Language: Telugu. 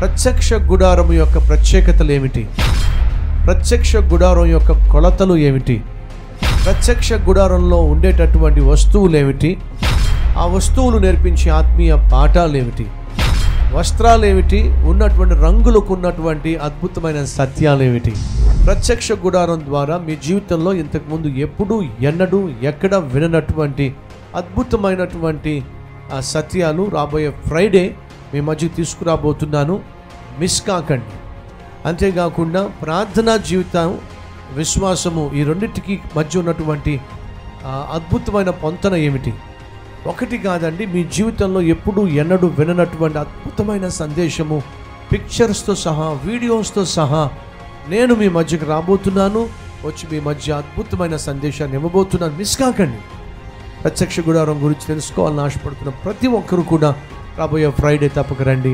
ప్రత్యక్ష గుడారం యొక్క ప్రత్యేకతలు ఏమిటి ప్రత్యక్ష గుడారం యొక్క కొలతలు ఏమిటి ప్రత్యక్ష గుడారంలో ఉండేటటువంటి వస్తువులు ఏమిటి ఆ వస్తువులు నేర్పించే ఆత్మీయ పాఠాలు ఏమిటి వస్త్రాలు ఏమిటి ఉన్నటువంటి రంగులకు ఉన్నటువంటి అద్భుతమైన సత్యాలు ఏమిటి ప్రత్యక్ష గుడారం ద్వారా మీ జీవితంలో ఇంతకుముందు ఎప్పుడూ ఎన్నడూ ఎక్కడ విననటువంటి అద్భుతమైనటువంటి ఆ సత్యాలు రాబోయే ఫ్రైడే మీ మధ్య తీసుకురాబోతున్నాను మిస్ కాకండి అంతేకాకుండా ప్రార్థనా జీవితం విశ్వాసము ఈ రెండింటికి మధ్య ఉన్నటువంటి ఆ, అద్భుతమైన పొంతన ఏమిటి ఒకటి కాదండి మీ జీవితంలో ఎప్పుడూ ఎన్నడూ విననటువంటి అద్భుతమైన సందేశము పిక్చర్స్తో సహా వీడియోస్తో సహా నేను మీ మధ్యకి రాబోతున్నాను వచ్చి మీ మధ్య అద్భుతమైన సందేశాన్ని ఇవ్వబోతున్నాను మిస్ కాకండి ప్రత్యక్ష గుడారం గురించి తెలుసుకోవాలని ఆశపడుతున్న ప్రతి ఒక్కరు కూడా రాబోయే ఫ్రైడే తప్పక రండి